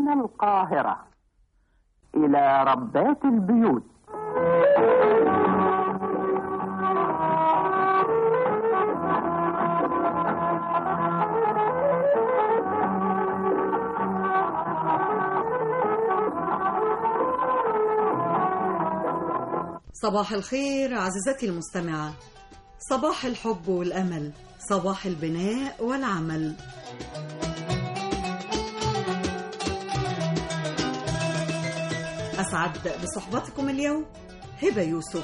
من القاهرة إلى ربات البيوت صباح الخير عزيزتي المستمعة صباح الحب والأمل صباح البناء والعمل أسعد بصحبتكم اليوم هبة يوسف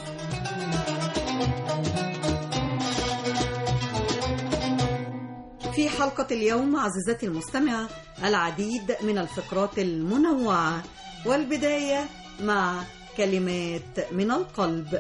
في حلقة اليوم عزيزتي المستمعة العديد من الفقرات المنوعة والبداية مع كلمات من القلب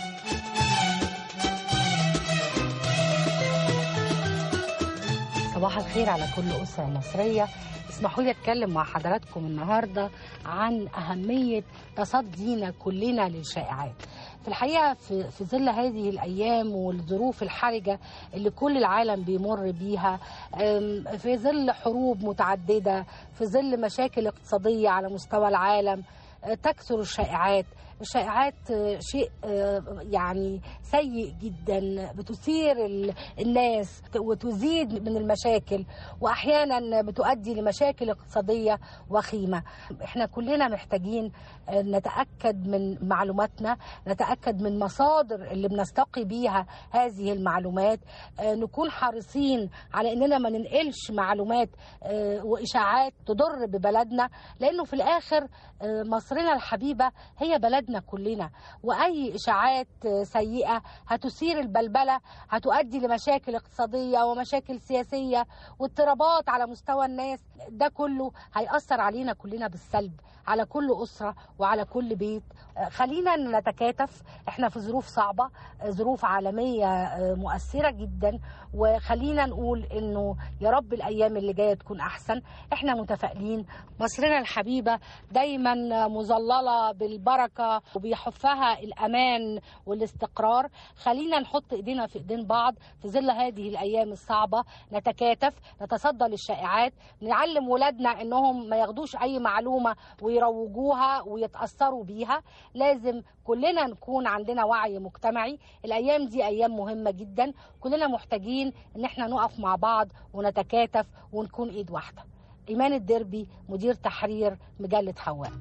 صباح الخير على كل أسرة مصرية اسمحوا لي أتكلم مع حضراتكم النهاردة عن أهمية تصدينا كلنا للشائعات في الحقيقة في, في ظل هذه الأيام والظروف الحرجة اللي كل العالم بيمر بيها أم، في ظل حروب متعددة في ظل مشاكل اقتصادية على مستوى العالم أه، تكثر الشائعات الشائعات آه، شيء آه، يعني سيء جدا بتثير ال- الناس وتزيد من المشاكل واحيانا بتؤدي لمشاكل اقتصاديه وخيمه احنا كلنا محتاجين آه، نتاكد من معلوماتنا نتاكد من مصادر اللي بنستقي بيها هذه المعلومات آه، نكون حريصين على اننا ما ننقلش معلومات آه، واشاعات تضر ببلدنا لانه في الاخر آه، مصرنا الحبيبه هي بلدنا كلنا واي اشاعات آه، سيئه هتثير البلبله هتؤدي لمشاكل اقتصاديه ومشاكل سياسيه واضطرابات على مستوى الناس ده كله هيأثر علينا كلنا بالسلب على كل أسرة وعلى كل بيت آه، خلينا نتكاتف احنا في ظروف صعبة آه، ظروف عالمية آه، مؤثرة جدا وخلينا نقول انه يا رب الايام اللي جاية تكون احسن احنا متفائلين مصرنا الحبيبة دايما مظللة بالبركة وبيحفها الامان والاستقرار خلينا نحط ايدينا في ايدين بعض في ظل هذه الايام الصعبة نتكاتف نتصدى للشائعات نعلم ولادنا انهم ما ياخدوش اي معلومة ويروجوها ويتأثروا بيها لازم كلنا نكون عندنا وعي مجتمعي الايام دي ايام مهمة جدا كلنا محتاجين ان احنا نقف مع بعض ونتكاتف ونكون ايد واحدة ايمان الدربي مدير تحرير مجلة حواء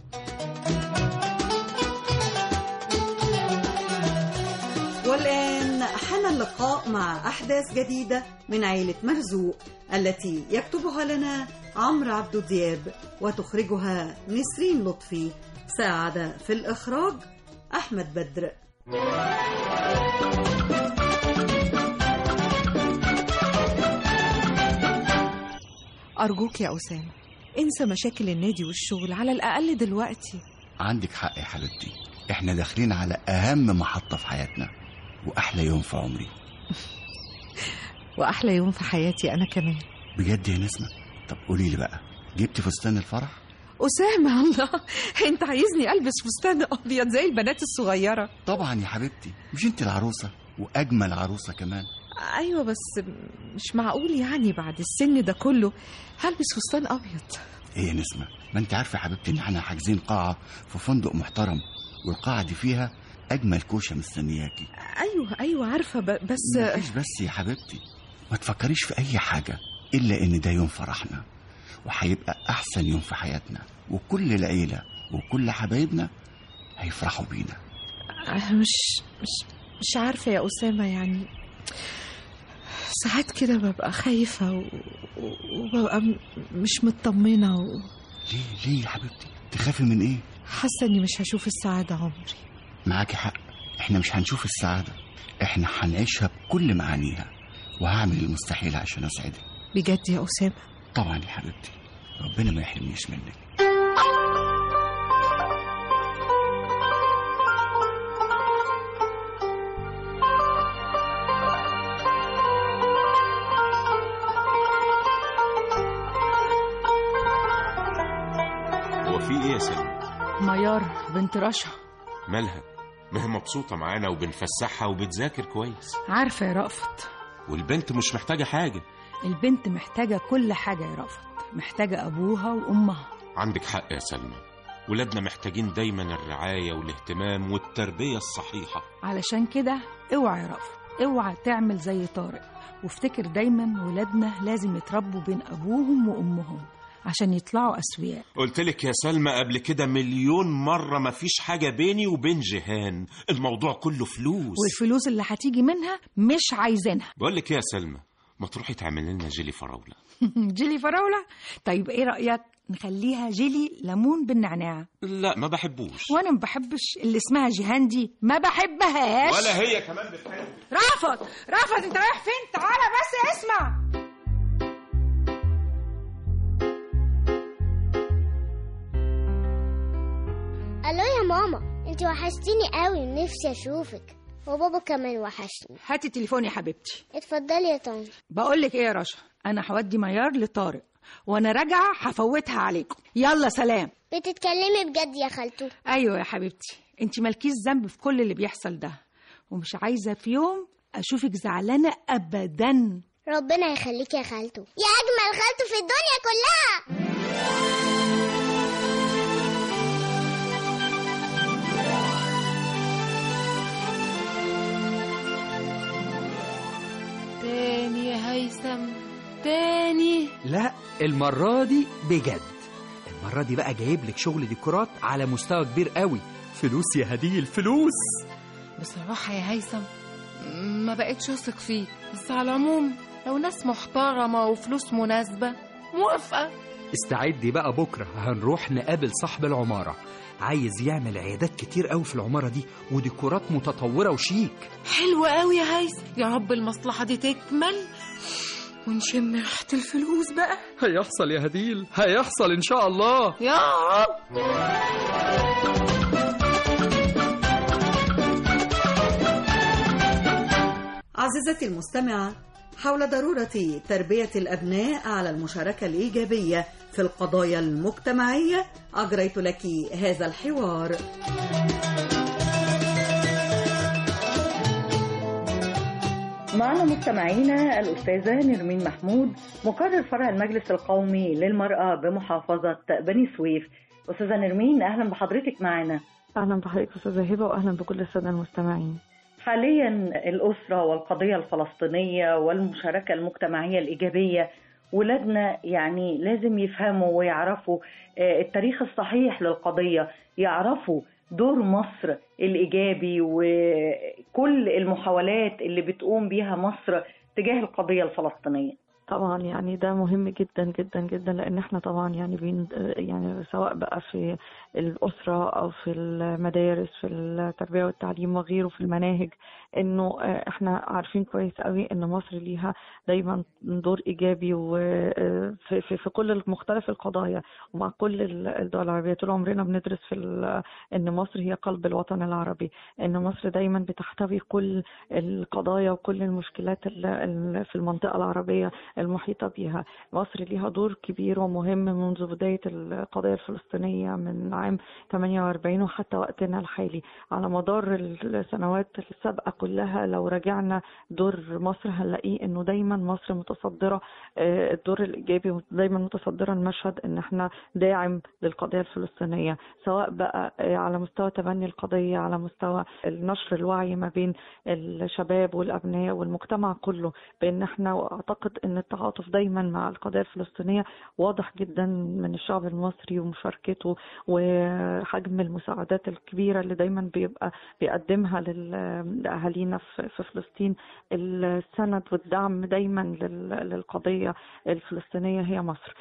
والآن حان اللقاء مع أحداث جديدة من عيلة مرزوق التي يكتبها لنا عمرو عبد دياب وتخرجها نسرين لطفي ساعد في الإخراج أحمد بدر أرجوك يا أسامة انسى مشاكل النادي والشغل على الأقل دلوقتي عندك حق يا حبيبتي احنا داخلين على اهم محطة في حياتنا واحلى يوم في عمري وأحلى يوم في حياتي أنا كمان بجد يا نسمة طب قولي لي بقى جبتي فستان الفرح أسامة الله أنت عايزني ألبس فستان أبيض زي البنات الصغيرة طبعا يا حبيبتي مش انت العروسة واجمل عروسة كمان أيوة بس مش معقول يعني بعد السن ده كله هلبس فستان أبيض ايه يا نسمة ما انت عارفة يا حبيبتي ان احنا حاجزين قاعة في فندق محترم والقاعة دي فيها اجمل كوشة مستنياكي أيوة أيوة عارفة ب- بس مفيش بس يا حبيبتي ما تفكريش في اي حاجة الا ان ده يوم فرحنا وهيبقى احسن يوم في حياتنا وكل العيلة وكل حبايبنا هيفرحوا بينا مش مش مش عارفة يا أسامة يعني ساعات كده ببقى خايفة و- و- وببقى م- مش مطمنة ليه ليه يا حبيبتي تخافي من ايه وحاسة إني مش هشوف السعادة عمري معاكي حق احنا مش هنشوف السعادة احنا هنعيشها بكل معانيها وهعمل المستحيل عشان اسعدك بجد يا أسامة طبعا يا حبيبتي ربنا ما يحرمنيش منك هو في ايه يا سلمى ميار بنت رشا مالها ما هي مبسوطه معانا وبنفسحها وبتذاكر كويس عارفة يا رأفت والبنت مش محتاجه حاجه البنت محتاجة كل حاجة يا رأفت محتاجة أبوها وأمها عندك حق يا سلمى ولادنا محتاجين دايما الرعاية والاهتمام والتربية الصحيحة علشان كده اوعى يا رأفت اوعى تعمل زي طارق وافتكر دايما ولادنا لازم يتربوا بين أبوهم وأمهم عشان يطلعوا أسوياء قلت لك يا سلمى قبل كده مليون مرة مفيش حاجة بيني وبين جيهان الموضوع كله فلوس والفلوس اللي هتيجي منها مش عايزينها بقول لك إيه يا سلمى ما تروحي تعمل لنا جيلي فراولة جيلي فراولة طيب ايه رأيك نخليها جيلي ليمون بالنعناع لا ما بحبوش وانا ما بحبش اللي اسمها جيهان دي ما بحبهاش ولا هي كمان بتحب رافض رافض انت رايح فين تعالى بس اسمع الو يا ماما انت وحشتيني قوي ونفسي اشوفك وبابا كمان وحشني هاتي التليفون يا حبيبتي اتفضلي يا طنط بقول لك ايه يا رشا انا هودي ميار لطارق وانا راجعه هفوتها عليكم يلا سلام بتتكلمي بجد يا خالتو ايوه يا حبيبتي انت مالكيش ذنب في كل اللي بيحصل ده ومش عايزه في يوم اشوفك زعلانه ابدا ربنا يخليك يا خالتو يا اجمل خالتو في الدنيا كلها تاني يا هيثم تاني لا المرة دي بجد المرة دي بقى جايب لك شغل ديكورات على مستوى كبير قوي فلوس يا هديل فلوس بصراحة يا هيثم ما بقتش أثق فيك بس على العموم لو ناس محترمة وفلوس مناسبة موافقة استعدي بقى بكرة هنروح نقابل صاحب العمارة عايز يعمل عيادات كتير قوي في العمارة دي وديكورات متطورة وشيك حلو قوي يا هيثم يا رب المصلحة دي تكمل ونشم ريحة الفلوس بقى هيحصل يا هديل هيحصل إن شاء الله يا رب عزيزتي المستمعة حول ضرورة تربية الأبناء على المشاركة الإيجابية في القضايا المجتمعية أجريت لك هذا الحوار معنا مستمعينا الأستاذة نرمين محمود مقرر فرع المجلس القومي للمرأة بمحافظة بني سويف أستاذة نرمين أهلا بحضرتك معنا أهلا بحضرتك أستاذة هبة وأهلا بكل السادة المستمعين حاليا الأسرة والقضية الفلسطينية والمشاركة المجتمعية الإيجابية ولادنا يعني لازم يفهموا ويعرفوا آه، التاريخ الصحيح للقضية يعرفوا دور مصر الإيجابي وكل المحاولات اللي بتقوم بيها مصر تجاه القضية الفلسطينية طبعا يعني ده مهم جدا جدا جدا لان احنا طبعا يعني بين يعني سواء بقى في الاسره او في المدارس في التربيه والتعليم وغيره في المناهج انه احنا عارفين كويس قوي ان مصر ليها دايما دور ايجابي وفي في, في كل مختلف القضايا ومع كل الدول العربيه طول عمرنا بندرس في ان مصر هي قلب الوطن العربي ان مصر دايما بتحتوي كل القضايا وكل المشكلات في المنطقه العربيه المحيطة بها مصر ليها دور كبير ومهم منذ بداية القضية الفلسطينية من عام 48 وحتى وقتنا الحالي على مدار السنوات السابقة كلها لو رجعنا دور مصر هنلاقيه انه دايما مصر متصدرة الدور الايجابي ودايما متصدرة المشهد ان احنا داعم للقضية الفلسطينية سواء بقى على مستوى تبني القضية على مستوى نشر الوعي ما بين الشباب والابناء والمجتمع كله بان احنا اعتقد ان التعاطف دايما مع القضيه الفلسطينيه واضح جدا من الشعب المصري ومشاركته وحجم المساعدات الكبيره اللي دايما بيبقى بيقدمها لاهالينا في فلسطين السند والدعم دايما للقضيه الفلسطينيه هي مصر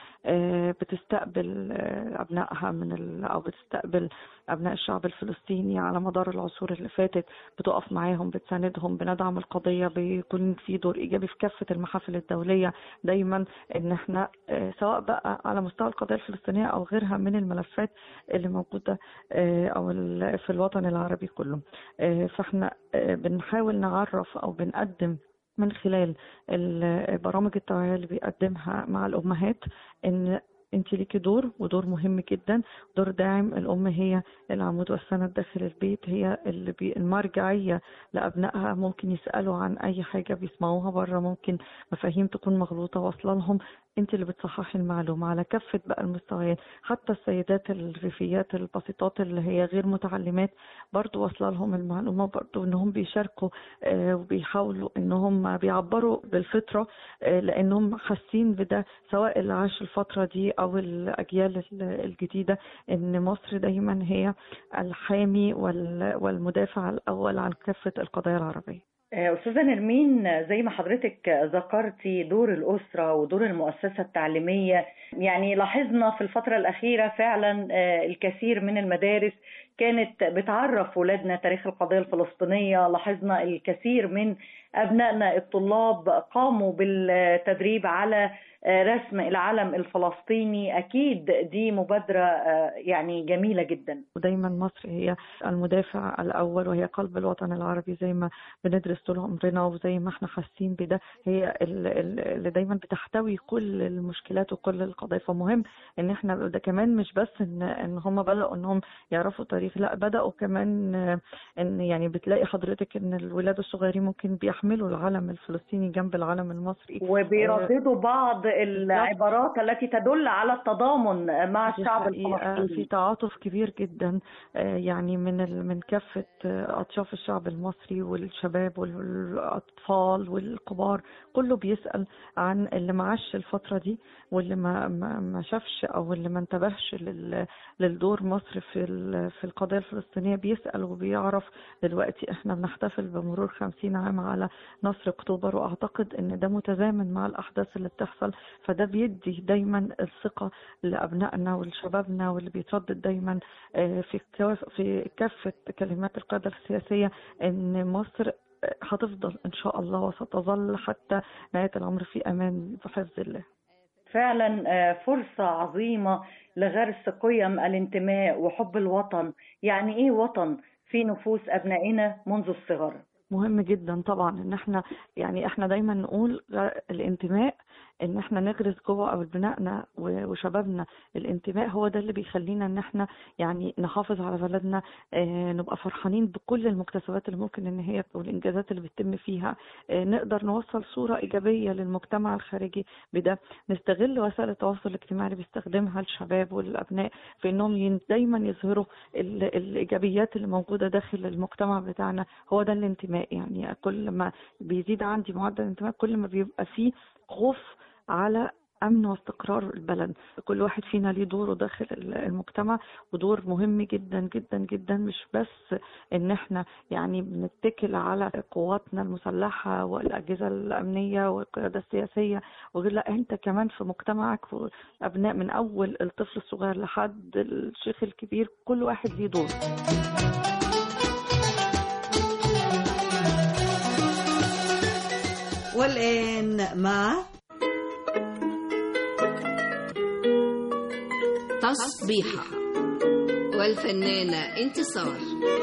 بتستقبل ابنائها من او بتستقبل ابناء الشعب الفلسطيني على مدار العصور اللي فاتت بتقف معاهم بتساندهم بندعم القضيه بيكون في دور ايجابي في كافه المحافل الدوليه دايما ان احنا سواء بقى على مستوى القضيه الفلسطينيه او غيرها من الملفات اللي موجوده او في الوطن العربي كله فاحنا بنحاول نعرف او بنقدم من خلال برامج التوعية اللي بيقدمها مع الأمهات إن انت ليكي دور ودور مهم جدا دور داعم الام هي العمود والسند داخل البيت هي اللي بي المرجعيه لابنائها ممكن يسالوا عن اي حاجه بيسمعوها بره ممكن مفاهيم تكون مغلوطه واصله لهم انت اللي بتصححي المعلومه على كافه بقى المستويات حتى السيدات الريفيات البسيطات اللي هي غير متعلمات برضو واصله لهم المعلومه برضو انهم بيشاركوا آه، وبيحاولوا انهم بيعبروا بالفطره آه، لانهم حاسين بده سواء اللي عاش الفتره دي او الاجيال ال- الجديده ان مصر دايما هي الحامي وال- والمدافع الاول عن كافه القضايا العربيه آه، أستاذة نرمين زي ما حضرتك ذكرتي دور الأسرة ودور المؤسسة التعليمية يعني لاحظنا في الفترة الأخيرة فعلا آه، الكثير من المدارس كانت بتعرف ولادنا تاريخ القضية الفلسطينية لاحظنا الكثير من أبنائنا الطلاب قاموا بالتدريب على آه، رسم العلم الفلسطيني أكيد دي مبادرة آه، يعني جميلة جدا ودايما مصر هي المدافع الأول وهي قلب الوطن العربي زي ما بندرس طول عمرنا وزي ما احنا حاسين بده هي ال- ال- اللي دايما بتحتوي كل المشكلات وكل القضايا فمهم ان احنا ده كمان مش بس ان ان هم بدأوا انهم يعرفوا تاريخ لا بدأوا كمان آه، ان يعني بتلاقي حضرتك ان الولاد الصغيرين ممكن بيحملوا العلم الفلسطيني جنب العلم المصري وبيرددوا بعض العبارات التي تدل على التضامن مع دي الشعب حقيقة في الفلسطيني تعاطف كبير جدا آه، يعني من ال- من كافة آه، أطياف الشعب المصري والشباب والأطفال والكبار كله بيسأل عن اللي ما عاش الفترة دي واللي ما ما ما شافش أو اللي ما انتبهش لل- للدور مصر في ال- في القضية الفلسطينية بيسأل وبيعرف دلوقتي احنا بنحتفل بمرور خمسين عام على نصر أكتوبر وأعتقد إن ده متزامن مع الأحداث اللي بتحصل فده بيدي دايما الثقة لأبنائنا ولشبابنا واللي بيتردد دايما آه، في كاف- في كافة كلمات القيادة السياسية إن مصر آه، هتفضل إن شاء الله وستظل حتى نهاية العمر في أمان بحفظ الله فعلا آه، فرصة عظيمة لغرس قيم الانتماء وحب الوطن يعني ايه وطن في نفوس ابنائنا منذ الصغر مهم جدا طبعا ان احنا يعني احنا دايما نقول الانتماء ان احنا نغرس جوه او بنائنا و- وشبابنا الانتماء هو ده اللي بيخلينا ان احنا يعني نحافظ على بلدنا آه، نبقى فرحانين بكل المكتسبات اللي ممكن ان هي والانجازات اللي بتتم فيها آه، نقدر نوصل صورة ايجابية للمجتمع الخارجي بده نستغل وسائل التواصل الاجتماعي اللي بيستخدمها الشباب والابناء في انهم ين- دايما يظهروا ال- الايجابيات اللي موجودة داخل المجتمع بتاعنا هو ده الانتماء يعني كل ما بيزيد عندي معدل الانتماء كل ما بيبقى فيه خوف على امن واستقرار البلد كل واحد فينا ليه دوره داخل ال- المجتمع ودور مهم جدا جدا جدا مش بس ان احنا يعني بنتكل على قواتنا المسلحه والاجهزه الامنيه والقياده السياسيه وغير لا انت كمان في مجتمعك ابناء من اول الطفل الصغير لحد الشيخ الكبير كل واحد ليه دور والآن مع تصبيحة والفنانة انتصار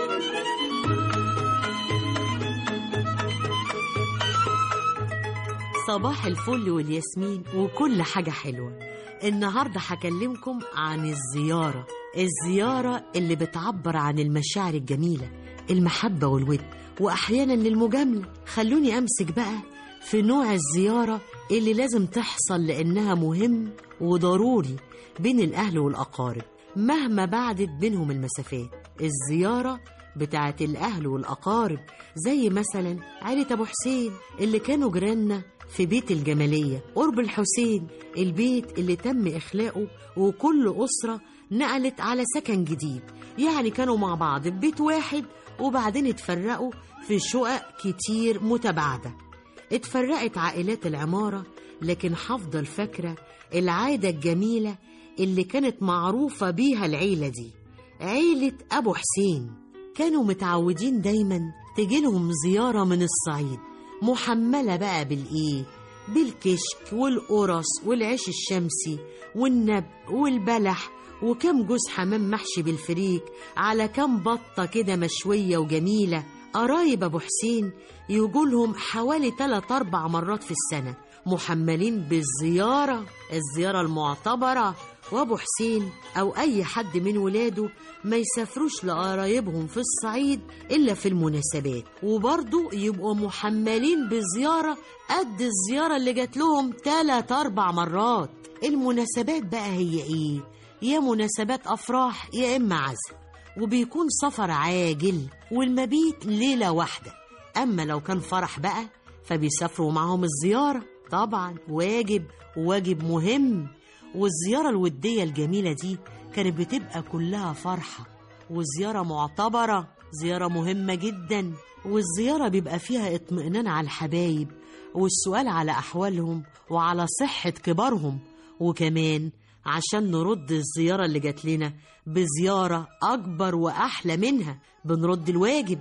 صباح الفل والياسمين وكل حاجة حلوة النهاردة هكلمكم عن الزيارة الزيارة اللي بتعبر عن المشاعر الجميلة المحبة والود وأحيانا للمجاملة خلوني أمسك بقى في نوع الزيارة اللي لازم تحصل لأنها مهم وضروري بين الأهل والأقارب مهما بعدت بينهم المسافات الزيارة بتاعت الأهل والأقارب زي مثلا عيلة أبو حسين اللي كانوا جيراننا في بيت الجمالية قرب الحسين البيت اللي تم إخلاقه وكل أسرة نقلت على سكن جديد يعني كانوا مع بعض في بيت واحد وبعدين اتفرقوا في شقق كتير متباعدة اتفرقت عائلات العمارة لكن هفضل فاكرة العادة الجميلة اللي كانت معروفة بيها العيلة دي عيلة أبو حسين كانوا متعودين دايما تجيلهم زيارة من الصعيد محملة بقى بالإيه بالكشك والقرص والعيش الشمسي والنب والبلح وكم جوز حمام محشي بالفريك على كم بطة كده مشوية وجميلة قرايب أبو حسين يجولهم حوالي تلات أربع مرات في السنة محملين بالزيارة الزيارة المعتبرة وأبو حسين أو أي حد من ولاده ما يسافروش لقرايبهم في الصعيد إلا في المناسبات وبرضه يبقوا محملين بزيارة قد الزيارة اللي جات لهم تلات أربع مرات المناسبات بقى هي إيه؟ يا مناسبات أفراح يا إما عزم وبيكون سفر عاجل والمبيت ليلة واحدة أما لو كان فرح بقى فبيسافروا معاهم الزيارة طبعا واجب واجب مهم والزيارة الودية الجميلة دي كانت بتبقى كلها فرحة وزيارة معتبرة زيارة مهمة جدا والزيارة بيبقى فيها اطمئنان على الحبايب والسؤال على أحوالهم وعلى صحة كبارهم وكمان عشان نرد الزيارة اللي جات لنا بزيارة أكبر وأحلى منها بنرد الواجب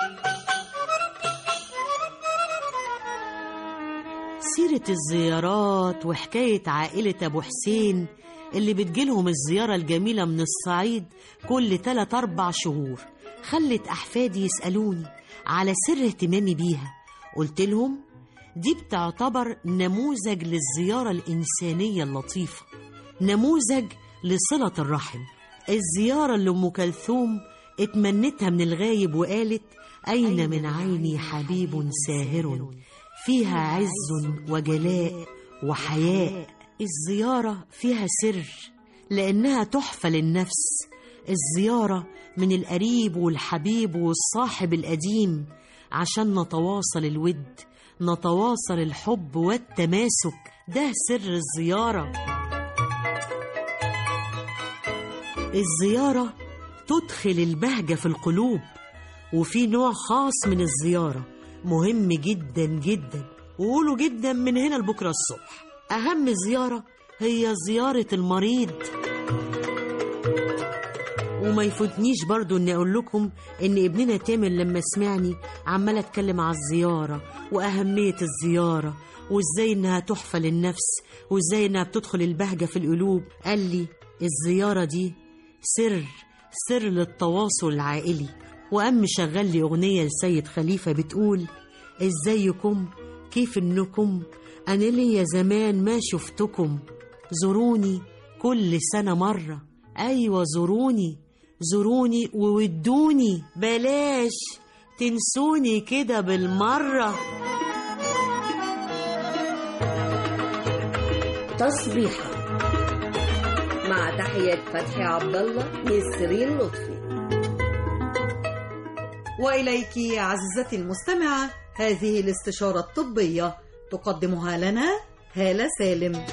سيرة الزيارات وحكاية عائلة أبو حسين اللي بتجيلهم الزيارة الجميلة من الصعيد كل تلات أربع شهور خلت أحفادي يسألوني على سر اهتمامي بيها قلت لهم دي بتعتبر نموذج للزيارة الإنسانية اللطيفة نموذج لصلة الرحم الزيارة اللي أم كلثوم اتمنتها من الغايب وقالت أين من عيني حبيب ساهر فيها عز وجلاء وحياء الزيارة فيها سر لأنها تحفة للنفس الزيارة من القريب والحبيب والصاحب القديم عشان نتواصل الود نتواصل الحب والتماسك ده سر الزيارة الزيارة تدخل البهجة في القلوب وفي نوع خاص من الزيارة مهم جدا جدا وقولوا جدا من هنا لبكرة الصبح أهم زيارة هي زيارة المريض وما يفوتنيش برضو اني اقول لكم ان ابننا تامر لما سمعني عمال اتكلم على الزيارة واهمية الزيارة وازاي انها تحفة للنفس وازاي انها بتدخل البهجة في القلوب قال لي الزيارة دي سر سر للتواصل العائلي وقام شغل لي اغنية لسيد خليفة بتقول ازيكم كيف انكم انا ليا زمان ما شفتكم زوروني كل سنة مرة ايوه زوروني زوروني وودوني بلاش تنسوني كده بالمرة تصبيحة مع تحية فتحي عبد الله نسرين لطفي وإليك عزيزتي المستمعة هذه الاستشارة الطبية تقدمها لنا هالة سالم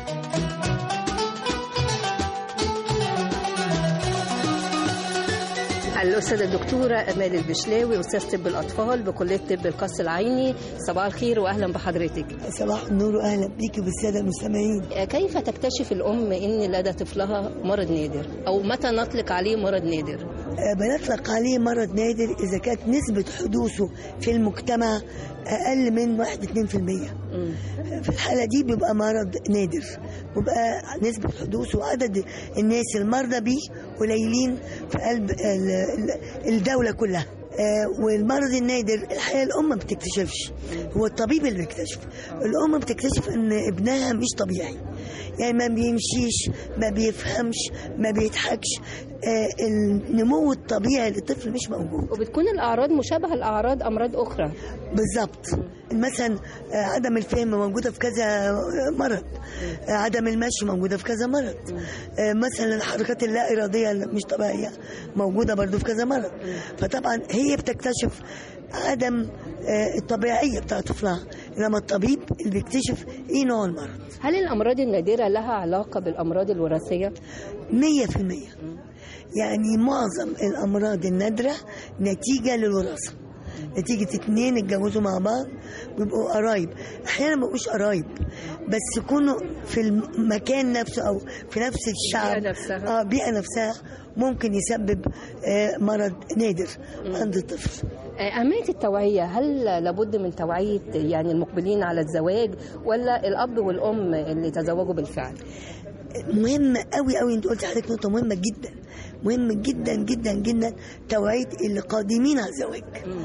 الأستاذة الدكتورة أمال البشلاوي أستاذ طب الأطفال بكلية طب القص العيني صباح الخير وأهلا بحضرتك صباح النور وأهلا بيك بالسادة المستمعين كيف تكتشف الأم إن لدى طفلها مرض نادر أو متى نطلق عليه مرض نادر بنطلق عليه مرض نادر إذا كانت نسبة حدوثه في المجتمع أقل من 1 2% في الحالة دي بيبقى مرض نادر بيبقى نسبة حدوثه وعدد الناس المرضى بيه قليلين في قلب الدولة كلها والمرض النادر الحقيقه الام ما بتكتشفش هو الطبيب اللي بيكتشف الام بتكتشف ان ابنها مش طبيعي يعني ما بيمشيش ما بيفهمش ما بيضحكش آه النمو الطبيعي للطفل مش موجود وبتكون الاعراض مشابهه لاعراض امراض اخرى بالظبط مثلا آه عدم الفهم موجوده في كذا مرض آه عدم المشي موجوده في كذا مرض مثلا الحركات اللا اراديه اللي مش طبيعيه موجوده برضو في كذا مرض فطبعا هي بتكتشف عدم الطبيعيه بتاع طفلها انما الطبيب اللي بيكتشف ايه نوع المرض هل الامراض النادره لها علاقه بالامراض الوراثيه 100% يعني معظم الامراض النادره نتيجه للوراثه نتيجة اتنين اتجوزوا مع بعض ويبقوا قرايب احيانا ما بيبقوش قرايب بس يكونوا في المكان نفسه او في نفس الشعب البيئة نفسها اه بيئة نفسها ممكن يسبب آه مرض نادر عند الطفل أهمية التوعية هل لابد من توعية يعني المقبلين على الزواج ولا الأب والأم اللي تزوجوا بالفعل؟ مهم قوي قوي انت قلت حضرتك نقطه مهمه جدا مهم جدا جدا جدا توعيه اللي قادمين على الزواج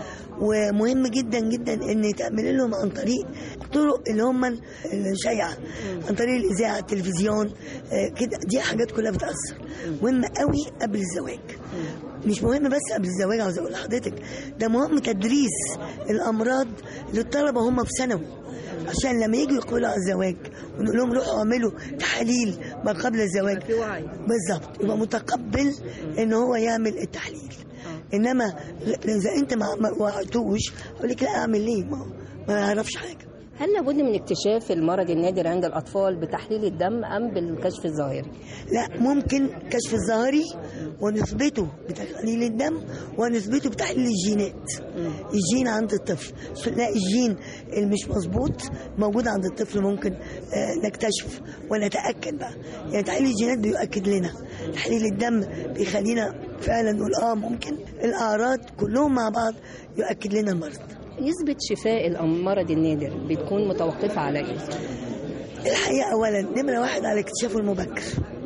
ومهم جدا جدا ان تعمل لهم عن طريق طرق اللي هم الشائعه عن طريق الاذاعه التلفزيون آه، كده دي حاجات كلها بتاثر مهم قوي قبل الزواج مش مهم بس قبل الزواج عاوز اقول لحضرتك ده مهم تدريس الامراض للطلبه هم في ثانوي عشان لما يجوا يقبلوا على الزواج ونقول لهم روحوا اعملوا تحاليل ما قبل الزواج بالظبط يبقى متقبل ان هو يعمل التحليل انما اذا انت ما ما وعدتوش اقول لك لا اعمل ليه ما, ما يعرفش حاجه هل لابد من اكتشاف المرض النادر عند الأطفال بتحليل الدم أم بالكشف الظاهري؟ لا ممكن كشف الظاهري ونثبته بتحليل الدم ونثبته بتحليل الجينات الجين عند الطفل لا الجين اللي مش مظبوط موجود عند الطفل ممكن آه، نكتشف ونتاكد بقى يعني تحليل الجينات بيؤكد لنا تحليل الدم بيخلينا فعلا نقول اه ممكن الاعراض كلهم مع بعض يؤكد لنا المرض نسبة شفاء المرض النادر بتكون متوقفة على إيه؟ الحقيقة أولا نمرة واحد على اكتشافه المبكر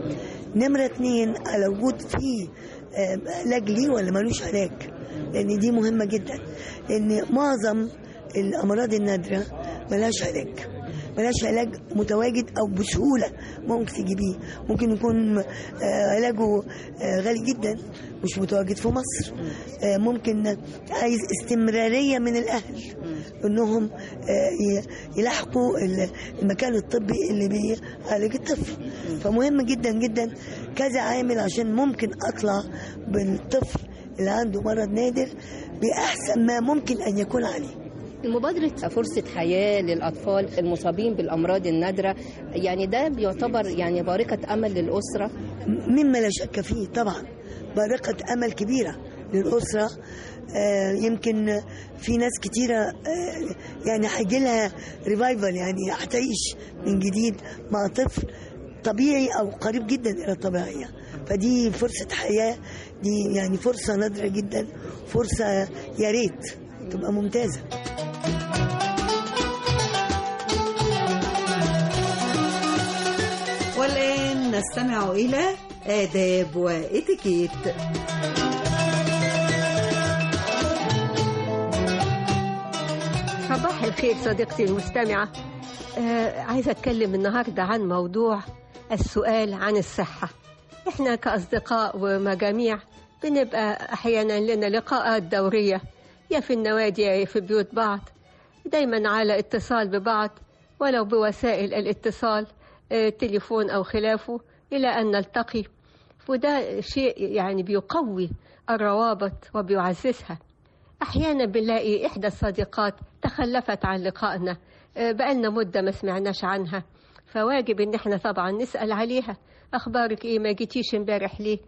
نمرة اتنين على وجود فيه آه، علاج ليه ولا ملوش علاج لأن دي مهمة جدا لأن معظم الأمراض النادرة ملهاش علاج ملهاش علاج متواجد أو بسهولة ممكن تجيبيه ممكن يكون آه، علاجه آه، غالي جدا مش متواجد في مصر آه، ممكن عايز استمرارية من الأهل انهم آه، ي- يلاحقوا ال- المكان الطبي اللي بيعالج الطفل فمهم جدا جدا كذا عامل عشان ممكن اطلع بالطفل اللي عنده مرض نادر باحسن ما ممكن ان يكون عليه مبادرة فرصة حياة للأطفال المصابين بالأمراض النادرة يعني ده بيعتبر يعني بارقة أمل للأسرة مما لا شك فيه طبعا بارقة امل كبيره للاسره آه، يمكن في ناس كتيرة آه، يعني هيجي لها ريفايفل يعني هتعيش من جديد مع طفل طبيعي أو قريب جدا إلى الطبيعية فدي فرصة حياة دي يعني فرصة نادرة جدا فرصة يا ريت تبقى ممتازة والآن نستمع إلى آداب وإتيكيت صباح الخير صديقتي المستمعة آه عايزة أتكلم النهاردة عن موضوع السؤال عن الصحة إحنا كأصدقاء ومجاميع بنبقى أحيانا لنا لقاءات دورية يا في النوادي يا في بيوت بعض دايما على اتصال ببعض ولو بوسائل الاتصال آه، تليفون أو خلافه إلى أن نلتقي وده شيء يعني بيقوي الروابط وبيعززها أحيانا بنلاقي إحدى الصديقات تخلفت عن لقائنا آه، بقالنا مدة ما سمعناش عنها فواجب إن احنا طبعا نسأل عليها أخبارك إيه ما جيتيش امبارح ليه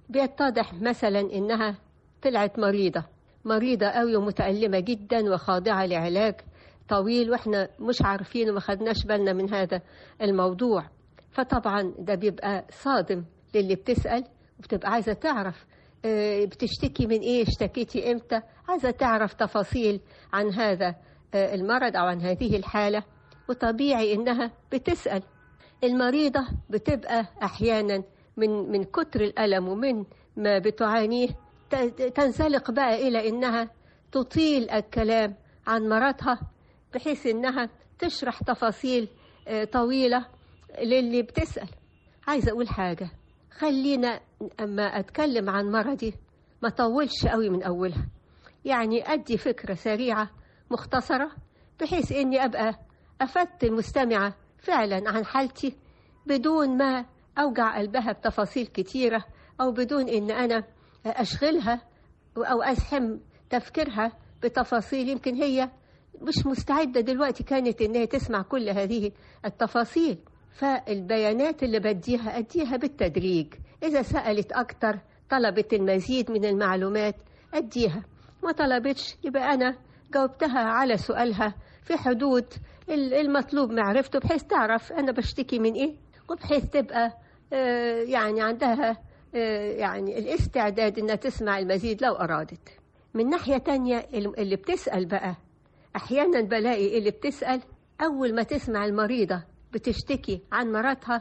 بيتضح مثلا إنها طلعت مريضة مريضة قوي ومتألمة جدا وخاضعة لعلاج طويل واحنا مش عارفين وما خدناش بالنا من هذا الموضوع فطبعا ده بيبقى صادم للي بتسأل وبتبقى عايزة تعرف آه، بتشتكي من ايه اشتكيتي امتى عايزة تعرف تفاصيل عن هذا آه، المرض او عن هذه الحالة وطبيعي انها بتسأل المريضة بتبقى احيانا من من كتر الالم ومن ما بتعانيه ت- تنزلق بقى الى انها تطيل الكلام عن مرضها بحيث انها تشرح تفاصيل آه، طويلة للي بتسأل عايزة اقول حاجة خلينا اما اتكلم عن مرضي ما طولش قوي من اولها يعني ادي فكرة سريعة مختصرة بحيث اني ابقى افدت المستمعة فعلا عن حالتي بدون ما اوجع قلبها بتفاصيل كتيرة او بدون ان انا اشغلها او ازحم تفكيرها بتفاصيل يمكن هي مش مستعدة دلوقتي كانت ان هي تسمع كل هذه التفاصيل فالبيانات اللي بديها أديها بالتدريج إذا سألت أكتر طلبت المزيد من المعلومات أديها ما طلبتش يبقى أنا جاوبتها على سؤالها في حدود ال- المطلوب معرفته بحيث تعرف أنا بشتكي من إيه وبحيث تبقى آه، يعني عندها آه، يعني الاستعداد إنها تسمع المزيد لو أرادت من ناحية تانية ال- اللي بتسأل بقى أحيانا بلاقي اللي بتسأل أول ما تسمع المريضة بتشتكي عن مرضها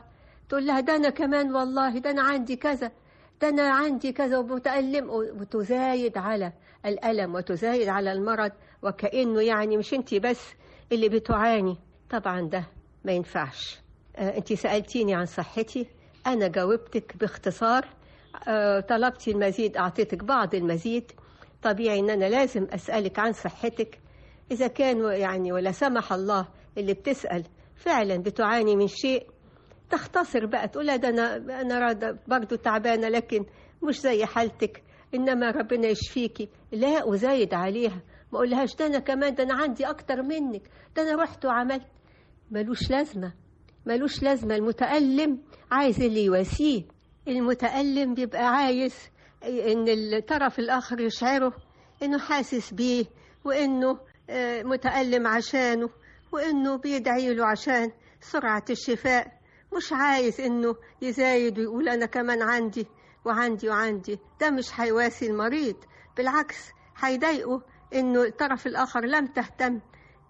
تقول لها ده أنا كمان والله ده أنا عندي كذا ده أنا عندي كذا ومتألم وتزايد على الألم وتزايد على المرض وكأنه يعني مش أنت بس اللي بتعاني طبعا ده ما ينفعش آه أنت سألتيني عن صحتي أنا جاوبتك باختصار آه طلبتي المزيد أعطيتك بعض المزيد طبيعي ان انا لازم اسالك عن صحتك اذا كان يعني ولا سمح الله اللي بتسال فعلا بتعاني من شيء تختصر بقى تقول لا ده انا انا برضه تعبانه لكن مش زي حالتك انما ربنا يشفيكي لا ازايد عليها ما اقولهاش ده انا كمان ده انا عندي اكتر منك ده انا رحت وعملت ملوش لازمه ملوش لازمه المتالم عايز اللي يواسيه المتالم بيبقى عايز ان الطرف الاخر يشعره انه حاسس بيه وانه متألم عشانه وانه بيدعي له عشان سرعة الشفاء مش عايز انه يزايد ويقول انا كمان عندي وعندي وعندي ده مش هيواسي المريض بالعكس هيضايقه انه الطرف الاخر لم تهتم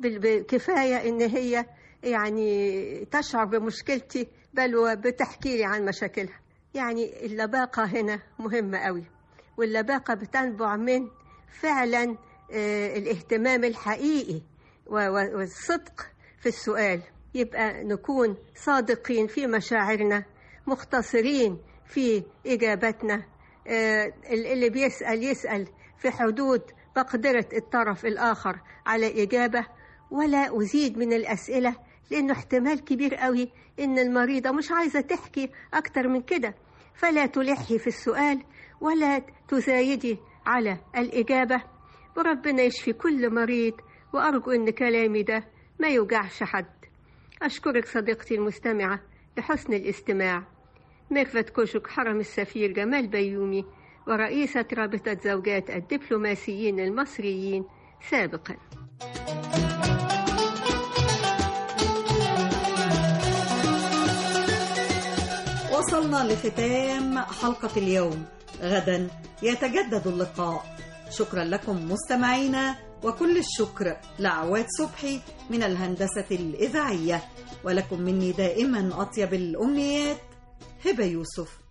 بكفاية ان هي يعني تشعر بمشكلتي بل وبتحكي لي عن مشاكلها يعني اللباقة هنا مهمة قوي واللباقة بتنبع من فعلا آه الاهتمام الحقيقي والصدق في السؤال يبقى نكون صادقين في مشاعرنا مختصرين في إجابتنا آه اللي بيسأل يسأل في حدود مقدرة الطرف الآخر على إجابة ولا أزيد من الأسئلة لأنه احتمال كبير قوي إن المريضة مش عايزة تحكي أكتر من كده فلا تلحي في السؤال ولا تزايدي على الإجابة وربنا يشفي كل مريض وأرجو إن كلامي ده ما يوجعش حد أشكرك صديقتي المستمعة لحسن الاستماع ميرفت كوشك حرم السفير جمال بيومي ورئيسة رابطة زوجات الدبلوماسيين المصريين سابقاً وصلنا لختام حلقة اليوم غدا يتجدد اللقاء شكرا لكم مستمعينا وكل الشكر لعواد صبحي من الهندسة الإذاعية ولكم مني دائما أطيب الأمنيات هبة يوسف